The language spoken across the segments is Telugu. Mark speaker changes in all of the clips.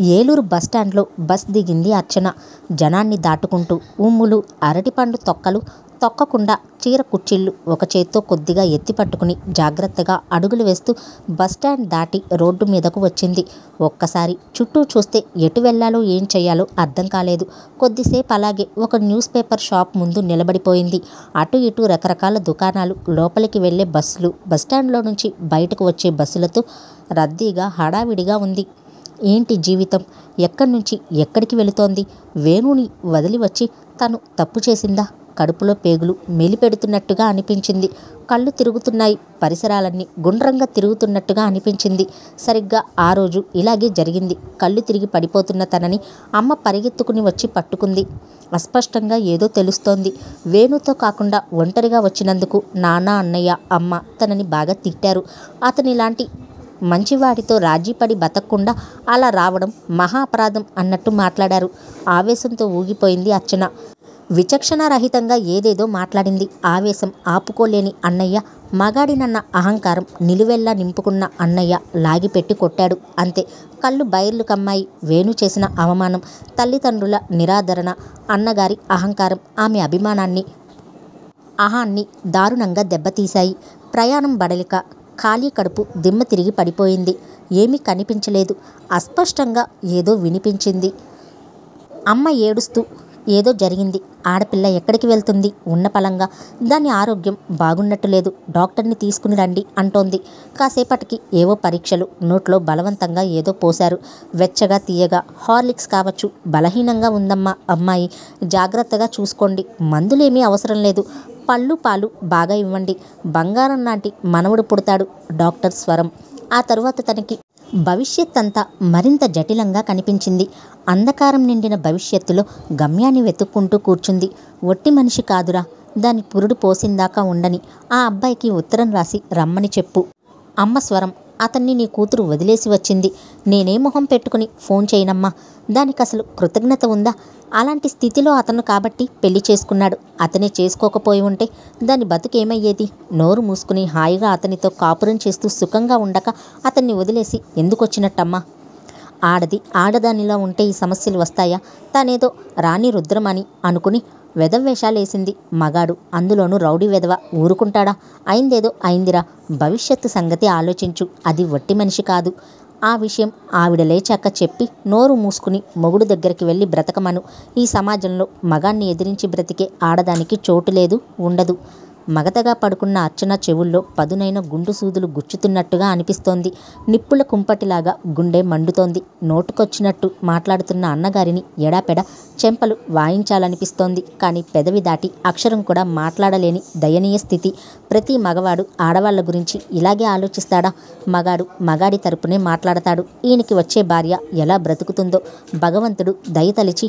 Speaker 1: ఏలూరు బస్టాండ్లో బస్ దిగింది అర్చన జనాన్ని దాటుకుంటూ ఉమ్ములు అరటిపండు తొక్కలు తొక్కకుండా చీర కుర్చీళ్ళు ఒక చేత్తో కొద్దిగా ఎత్తి పట్టుకుని జాగ్రత్తగా అడుగులు వేస్తూ బస్టాండ్ దాటి రోడ్డు మీదకు వచ్చింది ఒక్కసారి చుట్టూ చూస్తే ఎటు వెళ్ళాలో ఏం చేయాలో అర్థం కాలేదు కొద్దిసేపు అలాగే ఒక న్యూస్ పేపర్ షాప్ ముందు నిలబడిపోయింది అటు ఇటు రకరకాల దుకాణాలు లోపలికి వెళ్ళే బస్సులు బస్టాండ్లో నుంచి బయటకు వచ్చే బస్సులతో రద్దీగా హడావిడిగా ఉంది ఏంటి జీవితం ఎక్కడి నుంచి ఎక్కడికి వెళుతోంది వేణుని వదిలి వచ్చి తను తప్పు చేసిందా కడుపులో పేగులు మెలిపెడుతున్నట్టుగా అనిపించింది కళ్ళు తిరుగుతున్నాయి పరిసరాలన్నీ గుండ్రంగా తిరుగుతున్నట్టుగా అనిపించింది సరిగ్గా ఆ రోజు ఇలాగే జరిగింది కళ్ళు తిరిగి పడిపోతున్న తనని అమ్మ పరిగెత్తుకుని వచ్చి పట్టుకుంది అస్పష్టంగా ఏదో తెలుస్తోంది వేణుతో కాకుండా ఒంటరిగా వచ్చినందుకు నాన్న అన్నయ్య అమ్మ తనని బాగా తిట్టారు అతనిలాంటి మంచివాడితో రాజీపడి బతకకుండా అలా రావడం మహా అపరాధం అన్నట్టు మాట్లాడారు ఆవేశంతో ఊగిపోయింది అర్చన విచక్షణారహితంగా ఏదేదో మాట్లాడింది ఆవేశం ఆపుకోలేని అన్నయ్య మగాడినన్న అహంకారం నిలువెల్లా నింపుకున్న అన్నయ్య లాగిపెట్టి కొట్టాడు అంతే కళ్ళు బయర్లు కమ్మాయి వేణు చేసిన అవమానం తల్లిదండ్రుల నిరాదరణ అన్నగారి అహంకారం ఆమె అభిమానాన్ని అహాన్ని దారుణంగా దెబ్బతీశాయి ప్రయాణం బడలిక ఖాళీ కడుపు దిమ్మ తిరిగి పడిపోయింది ఏమీ కనిపించలేదు అస్పష్టంగా ఏదో వినిపించింది అమ్మ ఏడుస్తూ ఏదో జరిగింది ఆడపిల్ల ఎక్కడికి వెళ్తుంది ఉన్న పలంగా దాని ఆరోగ్యం బాగున్నట్టు లేదు డాక్టర్ని తీసుకుని రండి అంటోంది కాసేపటికి ఏవో పరీక్షలు నోట్లో బలవంతంగా ఏదో పోశారు వెచ్చగా తీయగా హార్లిక్స్ కావచ్చు బలహీనంగా ఉందమ్మా అమ్మాయి జాగ్రత్తగా చూసుకోండి మందులేమీ అవసరం లేదు పళ్ళు పాలు బాగా ఇవ్వండి బంగారం లాంటి మనవడు పుడతాడు డాక్టర్ స్వరం ఆ తరువాత తనకి భవిష్యత్ అంతా మరింత జటిలంగా కనిపించింది అంధకారం నిండిన భవిష్యత్తులో గమ్యాన్ని వెతుక్కుంటూ కూర్చుంది ఒట్టి మనిషి కాదురా దాని పురుడు పోసిందాకా ఉండని ఆ అబ్బాయికి ఉత్తరం రాసి రమ్మని చెప్పు అమ్మ స్వరం అతన్ని నీ కూతురు వదిలేసి వచ్చింది నేనే మొహం పెట్టుకుని ఫోన్ చేయనమ్మా దానికి అసలు కృతజ్ఞత ఉందా అలాంటి స్థితిలో అతను కాబట్టి పెళ్లి చేసుకున్నాడు అతనే చేసుకోకపోయి ఉంటే దాని బతుకేమయ్యేది నోరు మూసుకుని హాయిగా అతనితో కాపురం చేస్తూ సుఖంగా ఉండక అతన్ని వదిలేసి ఎందుకు వచ్చినట్టమ్మా ఆడది ఆడదానిలో ఉంటే ఈ సమస్యలు వస్తాయా తానేదో రాణి రుద్రమని అనుకుని వెదవేషాలేసింది మగాడు అందులోనూ రౌడీ వెధవ ఊరుకుంటాడా అయిందేదో అయిందిరా భవిష్యత్తు సంగతి ఆలోచించు అది వట్టి మనిషి కాదు ఆ విషయం ఆవిడ లేచాక చెప్పి నోరు మూసుకుని మొగుడు దగ్గరికి వెళ్ళి బ్రతకమను ఈ సమాజంలో మగాన్ని ఎదిరించి బ్రతికే ఆడదానికి చోటు లేదు ఉండదు మగతగా పడుకున్న అర్చన చెవుల్లో పదునైన గుండు సూదులు గుచ్చుతున్నట్టుగా అనిపిస్తోంది నిప్పుల కుంపటిలాగా గుండె మండుతోంది నోటుకొచ్చినట్టు మాట్లాడుతున్న అన్నగారిని ఎడాపెడ చెంపలు వాయించాలనిపిస్తోంది కానీ పెదవి దాటి అక్షరం కూడా మాట్లాడలేని దయనీయ స్థితి ప్రతి మగవాడు ఆడవాళ్ళ గురించి ఇలాగే ఆలోచిస్తాడా మగాడు మగాడి తరపునే మాట్లాడతాడు ఈయనకి వచ్చే భార్య ఎలా బ్రతుకుతుందో భగవంతుడు దయతలిచి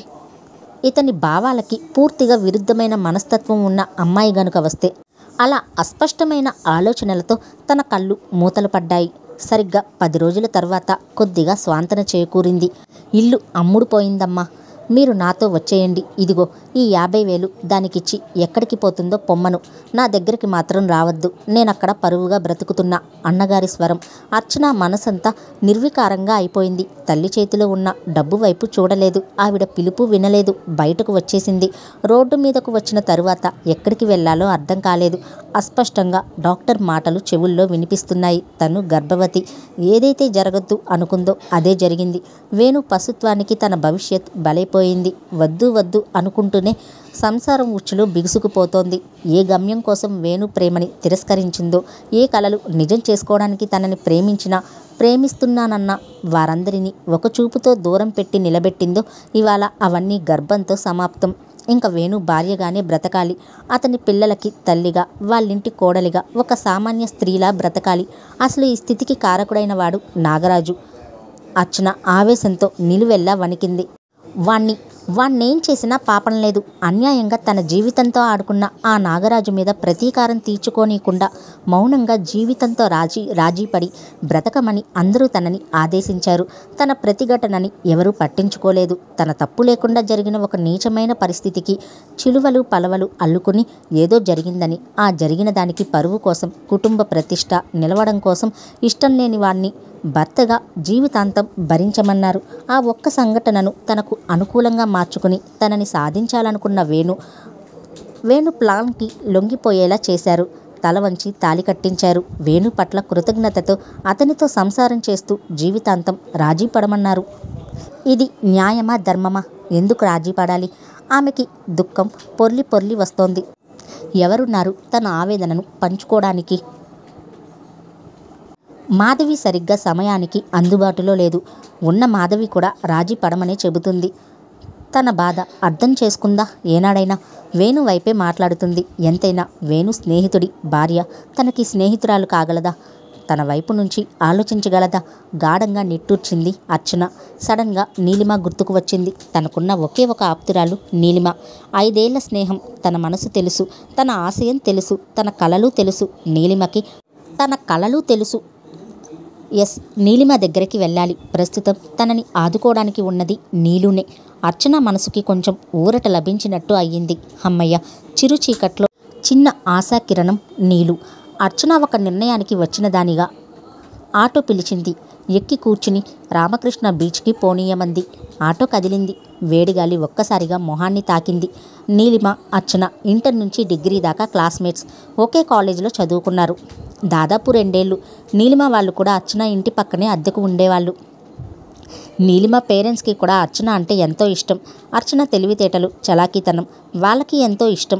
Speaker 1: ఇతని భావాలకి పూర్తిగా విరుద్ధమైన మనస్తత్వం ఉన్న అమ్మాయి గనుక వస్తే అలా అస్పష్టమైన ఆలోచనలతో తన కళ్ళు మూతలు పడ్డాయి సరిగ్గా పది రోజుల తర్వాత కొద్దిగా స్వాంతన చేకూరింది ఇల్లు అమ్ముడుపోయిందమ్మా మీరు నాతో వచ్చేయండి ఇదిగో ఈ యాభై వేలు దానికిచ్చి ఎక్కడికి పోతుందో పొమ్మను నా దగ్గరికి మాత్రం రావద్దు నేనక్కడ పరువుగా బ్రతుకుతున్నా అన్నగారి స్వరం అర్చన మనసంతా నిర్వికారంగా అయిపోయింది తల్లి చేతిలో ఉన్న డబ్బు వైపు చూడలేదు ఆవిడ పిలుపు వినలేదు బయటకు వచ్చేసింది రోడ్డు మీదకు వచ్చిన తరువాత ఎక్కడికి వెళ్ళాలో అర్థం కాలేదు అస్పష్టంగా డాక్టర్ మాటలు చెవుల్లో వినిపిస్తున్నాయి తను గర్భవతి ఏదైతే జరగద్దు అనుకుందో అదే జరిగింది వేణు పశుత్వానికి తన భవిష్యత్ బలైపోయింది వద్దు వద్దు అనుకుంటూనే సంసారం ఉచ్చులో బిగుసుకుపోతోంది ఏ గమ్యం కోసం వేణు ప్రేమని తిరస్కరించిందో ఏ కలలు నిజం చేసుకోవడానికి తనని ప్రేమించినా ప్రేమిస్తున్నానన్న వారందరినీ ఒక చూపుతో దూరం పెట్టి నిలబెట్టిందో ఇవాళ అవన్నీ గర్భంతో సమాప్తం ఇంకా వేణు భార్యగానే బ్రతకాలి అతని పిల్లలకి తల్లిగా వాళ్ళింటి కోడలిగా ఒక సామాన్య స్త్రీలా బ్రతకాలి అసలు ఈ స్థితికి కారకుడైన వాడు నాగరాజు అర్చన ఆవేశంతో నిలువెల్లా వణికింది వాణ్ణి వాణ్ణేం చేసినా పాపం లేదు అన్యాయంగా తన జీవితంతో ఆడుకున్న ఆ నాగరాజు మీద ప్రతీకారం తీర్చుకోనీయకుండా మౌనంగా జీవితంతో రాజీ రాజీపడి బ్రతకమని అందరూ తనని ఆదేశించారు తన ప్రతిఘటనని ఎవరూ పట్టించుకోలేదు తన తప్పు లేకుండా జరిగిన ఒక నీచమైన పరిస్థితికి చిలువలు పలవలు అల్లుకుని ఏదో జరిగిందని ఆ జరిగిన దానికి పరువు కోసం కుటుంబ ప్రతిష్ట నిలవడం కోసం ఇష్టం లేని వాణ్ణి భర్తగా జీవితాంతం భరించమన్నారు ఆ ఒక్క సంఘటనను తనకు అనుకూలంగా మార్చుకుని తనని సాధించాలనుకున్న వేణు వేణు ప్లాన్కి లొంగిపోయేలా చేశారు తల వంచి తాలి కట్టించారు వేణు పట్ల కృతజ్ఞతతో అతనితో సంసారం చేస్తూ జీవితాంతం రాజీ పడమన్నారు ఇది న్యాయమా ధర్మమా ఎందుకు రాజీ పడాలి ఆమెకి దుఃఖం పొర్లి పొర్లి వస్తోంది ఎవరున్నారు తన ఆవేదనను పంచుకోవడానికి మాధవి సరిగ్గా సమయానికి అందుబాటులో లేదు ఉన్న మాధవి కూడా రాజీ పడమనే చెబుతుంది తన బాధ అర్థం చేసుకుందా ఏనాడైనా వేణు వైపే మాట్లాడుతుంది ఎంతైనా వేణు స్నేహితుడి భార్య తనకి స్నేహితురాలు కాగలదా తన వైపు నుంచి ఆలోచించగలదా గాఢంగా నిట్టూర్చింది అర్చన సడన్గా నీలిమ గుర్తుకు వచ్చింది తనకున్న ఒకే ఒక ఆప్తురాలు నీలిమ ఐదేళ్ల స్నేహం తన మనసు తెలుసు తన ఆశయం తెలుసు తన కలలు తెలుసు నీలిమకి తన కలలు తెలుసు ఎస్ నీలిమ దగ్గరికి వెళ్ళాలి ప్రస్తుతం తనని ఆదుకోవడానికి ఉన్నది నీలునే అర్చన మనసుకి కొంచెం ఊరట లభించినట్టు అయ్యింది అమ్మయ్య చిరు చీకట్లో చిన్న ఆశాకిరణం నీలు అర్చన ఒక నిర్ణయానికి వచ్చిన దానిగా ఆటో పిలిచింది ఎక్కి కూర్చుని రామకృష్ణ బీచ్కి పోనీయమంది ఆటో కదిలింది వేడిగాలి ఒక్కసారిగా మొహాన్ని తాకింది నీలిమ అర్చన ఇంటర్ నుంచి డిగ్రీ దాకా క్లాస్మేట్స్ ఒకే కాలేజీలో చదువుకున్నారు దాదాపు రెండేళ్ళు నీలిమ వాళ్ళు కూడా అర్చన ఇంటి పక్కనే అద్దెకు ఉండేవాళ్ళు నీలిమ పేరెంట్స్కి కూడా అర్చన అంటే ఎంతో ఇష్టం అర్చన తెలివితేటలు చలాకీతనం వాళ్ళకి ఎంతో ఇష్టం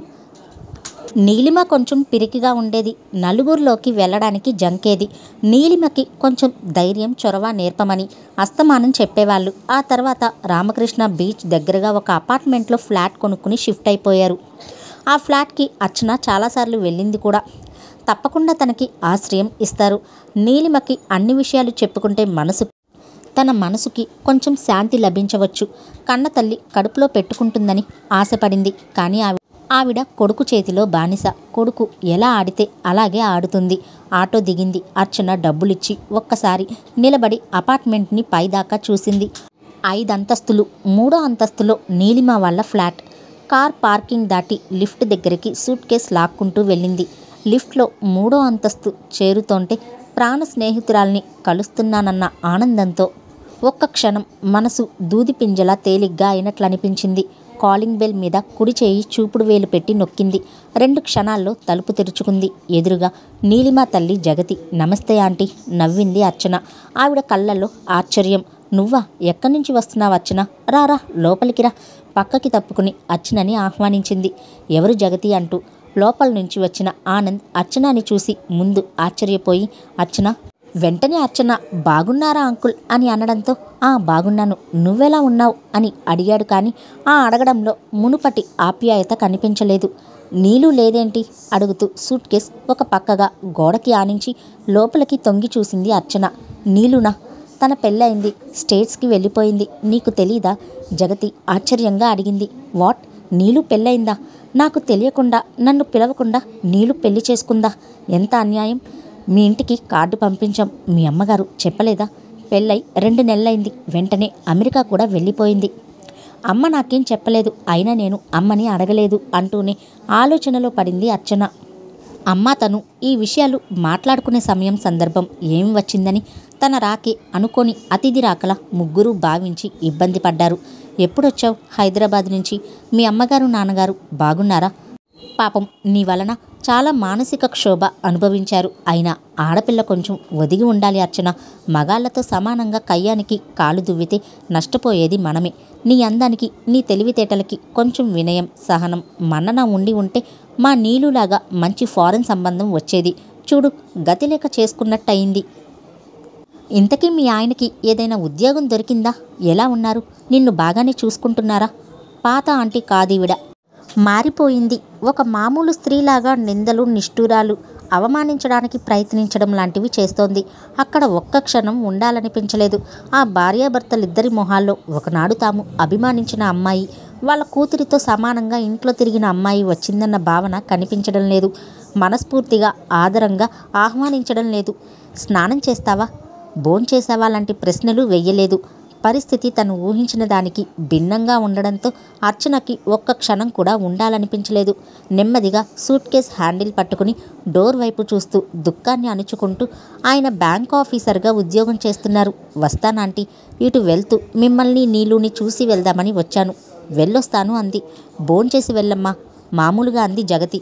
Speaker 1: నీలిమ కొంచెం పిరికిగా ఉండేది నలుగురిలోకి వెళ్ళడానికి జంకేది నీలిమకి కొంచెం ధైర్యం చొరవ నేర్పమని అస్తమానం చెప్పేవాళ్ళు ఆ తర్వాత రామకృష్ణ బీచ్ దగ్గరగా ఒక అపార్ట్మెంట్లో ఫ్లాట్ కొనుక్కుని షిఫ్ట్ అయిపోయారు ఆ ఫ్లాట్కి అర్చన చాలాసార్లు వెళ్ళింది కూడా తప్పకుండా తనకి ఆశ్రయం ఇస్తారు నీలిమకి అన్ని విషయాలు చెప్పుకుంటే మనసు తన మనసుకి కొంచెం శాంతి లభించవచ్చు కన్న తల్లి కడుపులో పెట్టుకుంటుందని ఆశపడింది కానీ ఆవి ఆవిడ కొడుకు చేతిలో బానిస కొడుకు ఎలా ఆడితే అలాగే ఆడుతుంది ఆటో దిగింది అర్చన డబ్బులిచ్చి ఒక్కసారి నిలబడి అపార్ట్మెంట్ని పైదాకా చూసింది ఐదంతస్తులు మూడో అంతస్తులో నీలిమ వాళ్ళ ఫ్లాట్ కార్ పార్కింగ్ దాటి లిఫ్ట్ దగ్గరికి సూట్ కేస్ లాక్కుంటూ వెళ్ళింది లిఫ్ట్లో మూడో అంతస్తు చేరుతోంటే ప్రాణ స్నేహితురాల్ని కలుస్తున్నానన్న ఆనందంతో ఒక్క క్షణం మనసు దూది పింజలా తేలిగ్గా అయినట్లు అనిపించింది కాలింగ్ బెల్ మీద కుడి చేయి చూపుడు వేలు పెట్టి నొక్కింది రెండు క్షణాల్లో తలుపు తెరుచుకుంది ఎదురుగా నీలిమ తల్లి జగతి నమస్తే ఆంటీ నవ్వింది అర్చన ఆవిడ కళ్ళల్లో ఆశ్చర్యం నువ్వా ఎక్కడి నుంచి వస్తున్నావు అర్చన రారా లోపలికి రా పక్కకి తప్పుకుని అర్చనని ఆహ్వానించింది ఎవరు జగతి అంటూ లోపల నుంచి వచ్చిన ఆనంద్ అర్చనని చూసి ముందు ఆశ్చర్యపోయి అర్చన వెంటనే అర్చన బాగున్నారా అంకుల్ అని అనడంతో ఆ బాగున్నాను నువ్వెలా ఉన్నావు అని అడిగాడు కానీ ఆ అడగడంలో మునుపటి ఆప్యాయత కనిపించలేదు నీళ్ళు లేదేంటి అడుగుతూ సూట్ కేస్ ఒక పక్కగా గోడకి ఆనించి లోపలికి తొంగి చూసింది అర్చన నీలునా తన పెళ్ళయింది స్టేట్స్కి వెళ్ళిపోయింది నీకు తెలీదా జగతి ఆశ్చర్యంగా అడిగింది వాట్ నీలు పెళ్ళయిందా నాకు తెలియకుండా నన్ను పిలవకుండా నీలు పెళ్లి చేసుకుందా ఎంత అన్యాయం మీ ఇంటికి కార్డు పంపించాం మీ అమ్మగారు చెప్పలేదా పెళ్ళై రెండు నెలలైంది వెంటనే అమెరికా కూడా వెళ్ళిపోయింది అమ్మ నాకేం చెప్పలేదు అయినా నేను అమ్మని అడగలేదు అంటూనే ఆలోచనలో పడింది అర్చన అమ్మ తను ఈ విషయాలు మాట్లాడుకునే సమయం సందర్భం ఏం వచ్చిందని తన రాకే అనుకోని అతిథి రాకల ముగ్గురు భావించి ఇబ్బంది పడ్డారు ఎప్పుడొచ్చావు హైదరాబాద్ నుంచి మీ అమ్మగారు నాన్నగారు బాగున్నారా పాపం నీ వలన చాలా మానసిక క్షోభ అనుభవించారు అయినా ఆడపిల్ల కొంచెం ఒదిగి ఉండాలి అర్చన మగాళ్లతో సమానంగా కయ్యానికి కాలు దువ్వితే నష్టపోయేది మనమే నీ అందానికి నీ తెలివితేటలకి కొంచెం వినయం సహనం మన్నన ఉండి ఉంటే మా నీలులాగా మంచి ఫారెన్ సంబంధం వచ్చేది చూడు గతిలేక చేసుకున్నట్టయింది ఇంతకీ మీ ఆయనకి ఏదైనా ఉద్యోగం దొరికిందా ఎలా ఉన్నారు నిన్ను బాగానే చూసుకుంటున్నారా పాత ఆంటీ కాదీవిడ మారిపోయింది ఒక మామూలు స్త్రీలాగా నిందలు నిష్ఠూరాలు అవమానించడానికి ప్రయత్నించడం లాంటివి చేస్తోంది అక్కడ ఒక్క క్షణం ఉండాలనిపించలేదు ఆ భార్యాభర్తలిద్దరి మొహాల్లో ఒకనాడు తాము అభిమానించిన అమ్మాయి వాళ్ళ కూతురితో సమానంగా ఇంట్లో తిరిగిన అమ్మాయి వచ్చిందన్న భావన కనిపించడం లేదు మనస్ఫూర్తిగా ఆదరంగా ఆహ్వానించడం లేదు స్నానం చేస్తావా భోంచేసావా లాంటి ప్రశ్నలు వెయ్యలేదు పరిస్థితి తను ఊహించిన దానికి భిన్నంగా ఉండడంతో అర్చనకి ఒక్క క్షణం కూడా ఉండాలనిపించలేదు నెమ్మదిగా సూట్ కేస్ హ్యాండిల్ పట్టుకుని డోర్ వైపు చూస్తూ దుఃఖాన్ని అణుచుకుంటూ ఆయన బ్యాంక్ ఆఫీసర్గా ఉద్యోగం చేస్తున్నారు వస్తానంటీ ఇటు వెళ్తూ మిమ్మల్ని నీలుని చూసి వెళ్దామని వచ్చాను వెళ్ళొస్తాను అంది భోంచేసి వెళ్ళమ్మా మామూలుగా అంది జగతి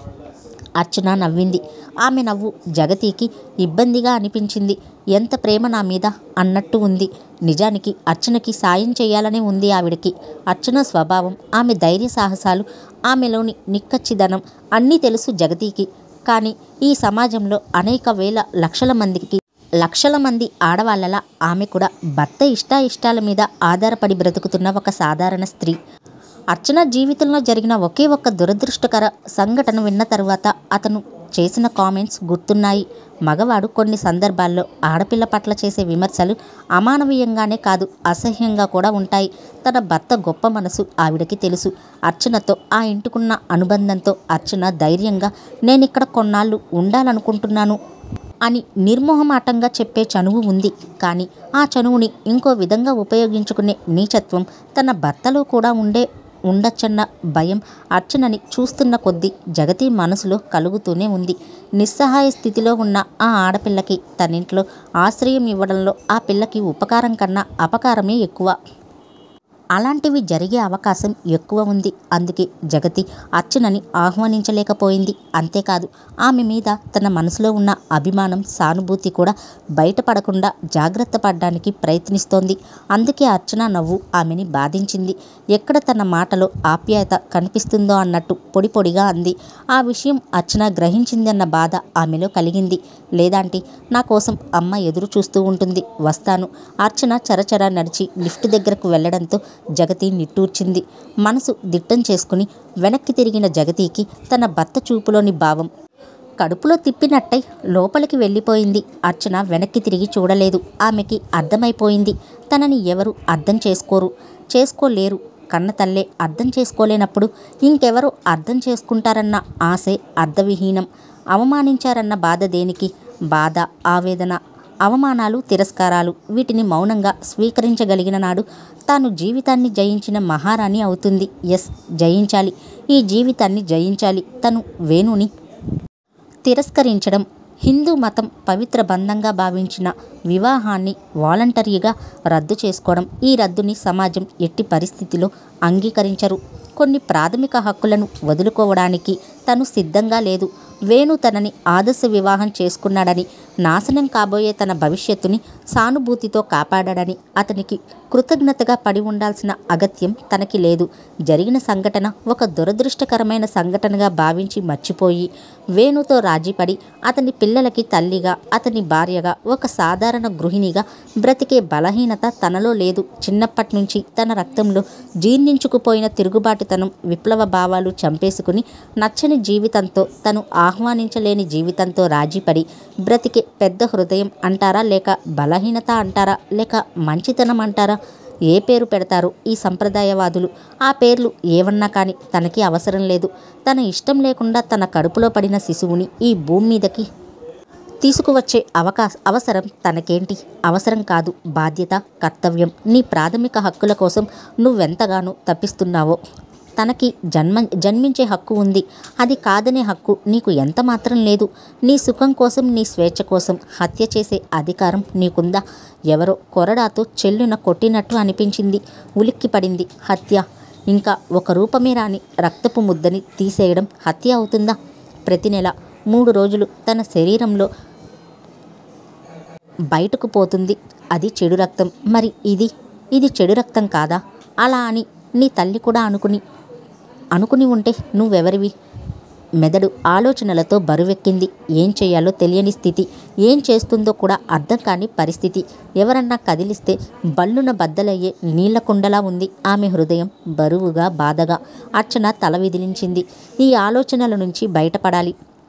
Speaker 1: అర్చన నవ్వింది ఆమె నవ్వు జగతికి ఇబ్బందిగా అనిపించింది ఎంత ప్రేమ నా మీద అన్నట్టు ఉంది నిజానికి అర్చనకి సాయం చేయాలనే ఉంది ఆవిడకి అర్చన స్వభావం ఆమె ధైర్య సాహసాలు ఆమెలోని నిక్కచ్చిదనం అన్నీ తెలుసు జగతికి కానీ ఈ సమాజంలో అనేక వేల లక్షల మందికి లక్షల మంది ఆడవాళ్ళలా ఆమె కూడా భర్త ఇష్టాయిష్టాల మీద ఆధారపడి బ్రతుకుతున్న ఒక సాధారణ స్త్రీ అర్చన జీవితంలో జరిగిన ఒకే ఒక్క దురదృష్టకర సంఘటన విన్న తరువాత అతను చేసిన కామెంట్స్ గుర్తున్నాయి మగవాడు కొన్ని సందర్భాల్లో ఆడపిల్ల పట్ల చేసే విమర్శలు అమానవీయంగానే కాదు అసహ్యంగా కూడా ఉంటాయి తన భర్త గొప్ప మనసు ఆవిడకి తెలుసు అర్చనతో ఆ ఇంటికున్న అనుబంధంతో అర్చన ధైర్యంగా నేనిక్కడ కొన్నాళ్ళు ఉండాలనుకుంటున్నాను అని నిర్మోహమాటంగా చెప్పే చనువు ఉంది కానీ ఆ చనువుని ఇంకో విధంగా ఉపయోగించుకునే నీచత్వం తన భర్తలో కూడా ఉండే ఉండొచ్చన్న భయం అర్చనని చూస్తున్న కొద్దీ జగతి మనసులో కలుగుతూనే ఉంది నిస్సహాయ స్థితిలో ఉన్న ఆ ఆడపిల్లకి తనింట్లో ఆశ్రయం ఇవ్వడంలో ఆ పిల్లకి ఉపకారం కన్నా అపకారమే ఎక్కువ అలాంటివి జరిగే అవకాశం ఎక్కువ ఉంది అందుకే జగతి అర్చనని ఆహ్వానించలేకపోయింది అంతేకాదు ఆమె మీద తన మనసులో ఉన్న అభిమానం సానుభూతి కూడా బయటపడకుండా జాగ్రత్త పడడానికి ప్రయత్నిస్తోంది అందుకే అర్చన నవ్వు ఆమెని బాధించింది ఎక్కడ తన మాటలో ఆప్యాయత కనిపిస్తుందో అన్నట్టు పొడి పొడిగా అంది ఆ విషయం అర్చన గ్రహించిందన్న బాధ ఆమెలో కలిగింది లేదంటే నా కోసం అమ్మ ఎదురు చూస్తూ ఉంటుంది వస్తాను అర్చన చరచర నడిచి లిఫ్ట్ దగ్గరకు వెళ్ళడంతో జగతి నిట్టూర్చింది మనసు దిట్టం చేసుకుని వెనక్కి తిరిగిన జగతికి తన భర్త చూపులోని భావం కడుపులో తిప్పినట్టై లోపలికి వెళ్ళిపోయింది అర్చన వెనక్కి తిరిగి చూడలేదు ఆమెకి అర్థమైపోయింది తనని ఎవరు అర్థం చేసుకోరు చేసుకోలేరు కన్న తల్లే అర్థం చేసుకోలేనప్పుడు ఇంకెవరు అర్థం చేసుకుంటారన్న ఆశే అర్ధవిహీనం అవమానించారన్న బాధ దేనికి బాధ ఆవేదన అవమానాలు తిరస్కారాలు వీటిని మౌనంగా స్వీకరించగలిగిన నాడు తాను జీవితాన్ని జయించిన మహారాణి అవుతుంది ఎస్ జయించాలి ఈ జీవితాన్ని జయించాలి తను వేణుని తిరస్కరించడం హిందూ మతం పవిత్ర బంధంగా భావించిన వివాహాన్ని వాలంటరీగా రద్దు చేసుకోవడం ఈ రద్దుని సమాజం ఎట్టి పరిస్థితిలో అంగీకరించరు కొన్ని ప్రాథమిక హక్కులను వదులుకోవడానికి తను సిద్ధంగా లేదు వేణు తనని ఆదర్శ వివాహం చేసుకున్నాడని నాశనం కాబోయే తన భవిష్యత్తుని సానుభూతితో కాపాడాడని అతనికి కృతజ్ఞతగా పడి ఉండాల్సిన అగత్యం తనకి లేదు జరిగిన సంఘటన ఒక దురదృష్టకరమైన సంఘటనగా భావించి మర్చిపోయి వేణుతో రాజీపడి అతని పిల్లలకి తల్లిగా అతని భార్యగా ఒక సాధారణ గృహిణిగా బ్రతికే బలహీనత తనలో లేదు చిన్నప్పటి నుంచి తన రక్తంలో జీర్ణించుకుపోయిన తిరుగుబాటుతనం విప్లవ భావాలు చంపేసుకుని నచ్చని జీవితంతో తను ఆహ్వానించలేని జీవితంతో రాజీపడి బ్రతికే పెద్ద హృదయం అంటారా లేక బలహీనత అంటారా లేక మంచితనం అంటారా ఏ పేరు పెడతారు ఈ సంప్రదాయవాదులు ఆ పేర్లు ఏవన్నా కానీ తనకి అవసరం లేదు తన ఇష్టం లేకుండా తన కడుపులో పడిన శిశువుని ఈ భూమి మీదకి తీసుకువచ్చే అవకాశ అవసరం తనకేంటి అవసరం కాదు బాధ్యత కర్తవ్యం నీ ప్రాథమిక హక్కుల కోసం నువ్వెంతగానో తప్పిస్తున్నావో తనకి జన్మ జన్మించే హక్కు ఉంది అది కాదనే హక్కు నీకు ఎంత మాత్రం లేదు నీ సుఖం కోసం నీ స్వేచ్ఛ కోసం హత్య చేసే అధికారం నీకుందా ఎవరో కొరడాతో చెల్లున కొట్టినట్టు అనిపించింది ఉలిక్కి పడింది హత్య ఇంకా ఒక రూపమే రాని రక్తపు ముద్దని తీసేయడం హత్య అవుతుందా ప్రతి నెల మూడు రోజులు తన శరీరంలో బయటకు పోతుంది అది చెడు రక్తం మరి ఇది ఇది చెడు రక్తం కాదా అలా అని నీ తల్లి కూడా అనుకుని అనుకుని ఉంటే నువ్వెవరివి మెదడు ఆలోచనలతో బరువెక్కింది ఏం చేయాలో తెలియని స్థితి ఏం చేస్తుందో కూడా అర్థం కాని పరిస్థితి ఎవరన్నా కదిలిస్తే బల్లున బద్దలయ్యే నీళ్ల కుండలా ఉంది ఆమె హృదయం బరువుగా బాధగా అర్చన తల విదిలించింది ఈ ఆలోచనల నుంచి బయటపడాలి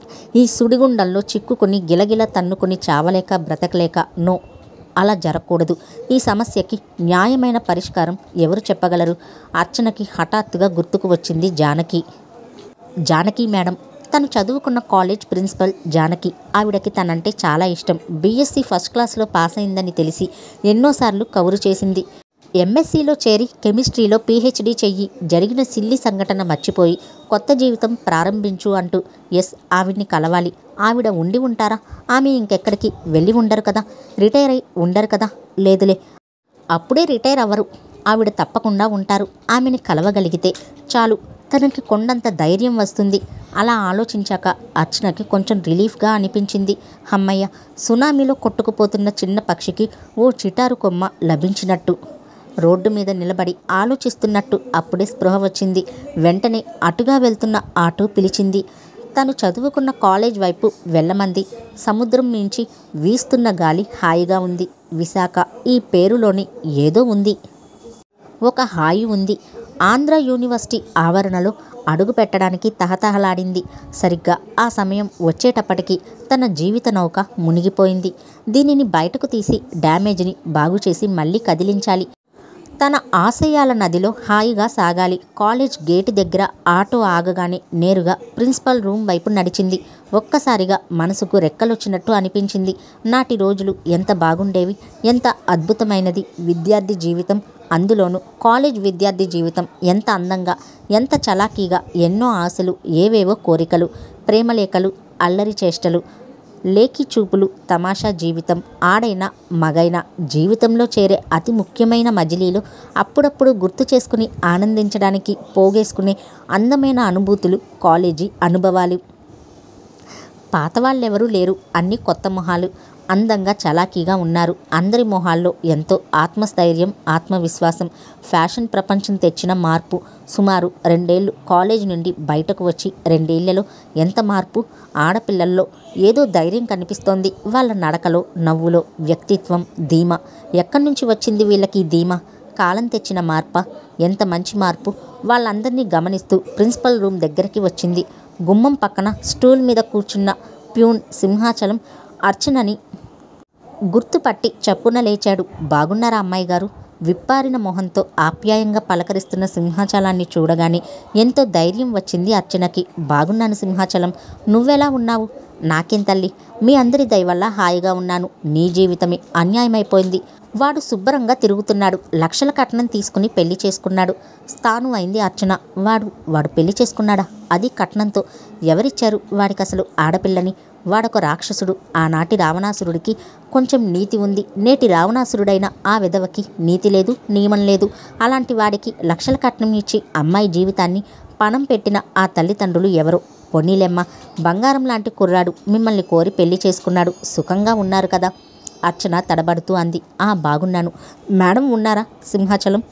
Speaker 1: ఈ సుడిగుండంలో చిక్కుకుని గిలగిల తన్నుకుని చావలేక బ్రతకలేక నో అలా జరగకూడదు ఈ సమస్యకి న్యాయమైన పరిష్కారం ఎవరు చెప్పగలరు అర్చనకి హఠాత్తుగా గుర్తుకు వచ్చింది జానకి జానకి మేడం తను చదువుకున్న కాలేజ్ ప్రిన్సిపల్ జానకి ఆవిడకి తనంటే చాలా ఇష్టం బీఎస్సీ ఫస్ట్ క్లాస్లో పాస్ అయిందని తెలిసి ఎన్నోసార్లు కవురు చేసింది ఎంఎస్సీలో చేరి కెమిస్ట్రీలో పీహెచ్డీ చెయ్యి జరిగిన సిల్లి సంఘటన మర్చిపోయి కొత్త జీవితం ప్రారంభించు అంటూ ఎస్ ఆవిడ్ని కలవాలి ఆవిడ ఉండి ఉంటారా ఆమె ఇంకెక్కడికి వెళ్ళి ఉండరు కదా రిటైర్ అయి ఉండరు కదా లేదులే అప్పుడే రిటైర్ అవ్వరు ఆవిడ తప్పకుండా ఉంటారు ఆమెని కలవగలిగితే చాలు తనకి కొండంత ధైర్యం వస్తుంది అలా ఆలోచించాక అర్చనకి కొంచెం రిలీఫ్గా అనిపించింది హమ్మయ్య సునామీలో కొట్టుకుపోతున్న చిన్న పక్షికి ఓ చిటారు కొమ్మ లభించినట్టు రోడ్డు మీద నిలబడి ఆలోచిస్తున్నట్టు అప్పుడే స్పృహ వచ్చింది వెంటనే అటుగా వెళ్తున్న ఆటో పిలిచింది తను చదువుకున్న కాలేజ్ వైపు వెళ్ళమంది సముద్రం నుంచి వీస్తున్న గాలి హాయిగా ఉంది విశాఖ ఈ పేరులోని ఏదో ఉంది ఒక హాయి ఉంది ఆంధ్ర యూనివర్సిటీ ఆవరణలో అడుగు పెట్టడానికి తహతహలాడింది సరిగ్గా ఆ సమయం వచ్చేటప్పటికి తన జీవిత నౌక మునిగిపోయింది దీనిని బయటకు తీసి డ్యామేజ్ని బాగుచేసి మళ్ళీ కదిలించాలి తన ఆశయాల నదిలో హాయిగా సాగాలి కాలేజ్ గేటు దగ్గర ఆటో ఆగగానే నేరుగా ప్రిన్సిపల్ రూమ్ వైపు నడిచింది ఒక్కసారిగా మనసుకు రెక్కలొచ్చినట్టు అనిపించింది నాటి రోజులు ఎంత బాగుండేవి ఎంత అద్భుతమైనది విద్యార్థి జీవితం అందులోనూ కాలేజ్ విద్యార్థి జీవితం ఎంత అందంగా ఎంత చలాకీగా ఎన్నో ఆశలు ఏవేవో కోరికలు ప్రేమలేఖలు అల్లరి చేష్టలు లేకి చూపులు తమాషా జీవితం ఆడైన మగైన జీవితంలో చేరే అతి ముఖ్యమైన మజిలీలు అప్పుడప్పుడు గుర్తు చేసుకుని ఆనందించడానికి పోగేసుకునే అందమైన అనుభూతులు కాలేజీ అనుభవాలు పాత వాళ్ళెవరూ లేరు అన్ని కొత్త మొహాలు అందంగా చలాకీగా ఉన్నారు అందరి మొహాల్లో ఎంతో ఆత్మస్థైర్యం ఆత్మవిశ్వాసం ఫ్యాషన్ ప్రపంచం తెచ్చిన మార్పు సుమారు రెండేళ్లు కాలేజ్ నుండి బయటకు వచ్చి రెండేళ్లలో ఎంత మార్పు ఆడపిల్లల్లో ఏదో ధైర్యం కనిపిస్తోంది వాళ్ళ నడకలో నవ్వులో వ్యక్తిత్వం ధీమా ఎక్కడి నుంచి వచ్చింది వీళ్ళకి ఈ ధీమా కాలం తెచ్చిన మార్ప ఎంత మంచి మార్పు వాళ్ళందరినీ గమనిస్తూ ప్రిన్సిపల్ రూమ్ దగ్గరికి వచ్చింది గుమ్మం పక్కన స్టూల్ మీద కూర్చున్న ప్యూన్ సింహాచలం అర్చనని గుర్తుపట్టి చప్పున లేచాడు బాగున్నారా అమ్మాయి గారు విప్పారిన మొహంతో ఆప్యాయంగా పలకరిస్తున్న సింహాచలాన్ని చూడగానే ఎంతో ధైర్యం వచ్చింది అర్చనకి బాగున్నాను సింహాచలం నువ్వెలా ఉన్నావు నాకేం తల్లి మీ అందరి దయ వల్ల హాయిగా ఉన్నాను నీ జీవితమే అన్యాయమైపోయింది వాడు శుభ్రంగా తిరుగుతున్నాడు లక్షల కట్నం తీసుకుని పెళ్లి చేసుకున్నాడు స్థాను అయింది అర్చన వాడు వాడు పెళ్లి చేసుకున్నాడా అది కట్నంతో ఎవరిచ్చారు వాడికి అసలు ఆడపిల్లని వాడొక రాక్షసుడు ఆనాటి రావణాసురుడికి కొంచెం నీతి ఉంది నేటి రావణాసురుడైన ఆ విధవకి నీతి లేదు నియమం లేదు అలాంటి వాడికి లక్షల కట్నం ఇచ్చి అమ్మాయి జీవితాన్ని పణం పెట్టిన ఆ తల్లిదండ్రులు ఎవరో పొన్నీలెమ్మ బంగారం లాంటి కుర్రాడు మిమ్మల్ని కోరి పెళ్లి చేసుకున్నాడు సుఖంగా ఉన్నారు కదా అర్చన తడబడుతూ అంది ఆ బాగున్నాను మేడం ఉన్నారా సింహాచలం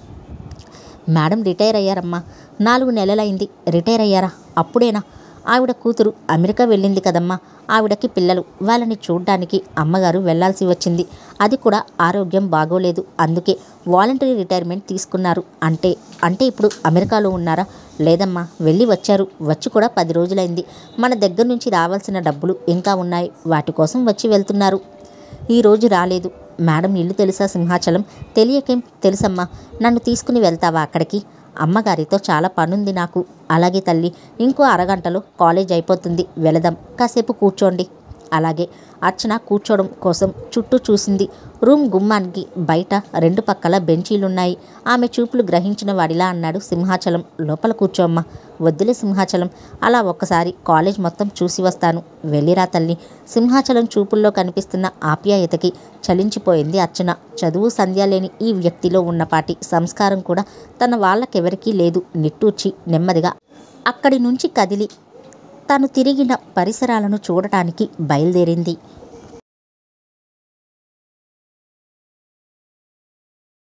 Speaker 1: మేడం రిటైర్ అయ్యారమ్మా నాలుగు నెలలైంది రిటైర్ అయ్యారా అప్పుడేనా ఆవిడ కూతురు అమెరికా వెళ్ళింది కదమ్మా ఆవిడకి పిల్లలు వాళ్ళని చూడ్డానికి అమ్మగారు వెళ్ళాల్సి వచ్చింది అది కూడా ఆరోగ్యం బాగోలేదు అందుకే వాలంటరీ రిటైర్మెంట్ తీసుకున్నారు అంటే అంటే ఇప్పుడు అమెరికాలో ఉన్నారా లేదమ్మా వెళ్ళి వచ్చారు వచ్చి కూడా పది రోజులైంది మన దగ్గర నుంచి రావాల్సిన డబ్బులు ఇంకా ఉన్నాయి వాటి కోసం వచ్చి వెళ్తున్నారు ఈ రోజు రాలేదు మేడం ఇల్లు తెలుసా సింహాచలం తెలియకేం తెలుసమ్మా నన్ను తీసుకుని వెళ్తావా అక్కడికి అమ్మగారితో చాలా పనుంది నాకు అలాగే తల్లి ఇంకో అరగంటలో కాలేజ్ అయిపోతుంది వెళదాం కాసేపు కూర్చోండి అలాగే అర్చన కూర్చోవడం కోసం చుట్టూ చూసింది రూమ్ గుమ్మానికి బయట రెండు పక్కల బెంచీలున్నాయి ఆమె చూపులు గ్రహించిన వాడిలా అన్నాడు సింహాచలం లోపల కూర్చోమ్మా వద్దులే సింహాచలం అలా ఒక్కసారి కాలేజ్ మొత్తం చూసి వస్తాను వెళ్ళిరా తల్లి సింహాచలం చూపుల్లో కనిపిస్తున్న ఆప్యాయతకి చలించిపోయింది అర్చన చదువు సంధ్య లేని ఈ వ్యక్తిలో ఉన్నపాటి సంస్కారం కూడా తన వాళ్ళకెవరికీ లేదు నిట్టూర్చి నెమ్మదిగా అక్కడి నుంచి కదిలి తను తిరిగిన పరిసరాలను చూడటానికి బయలుదేరింది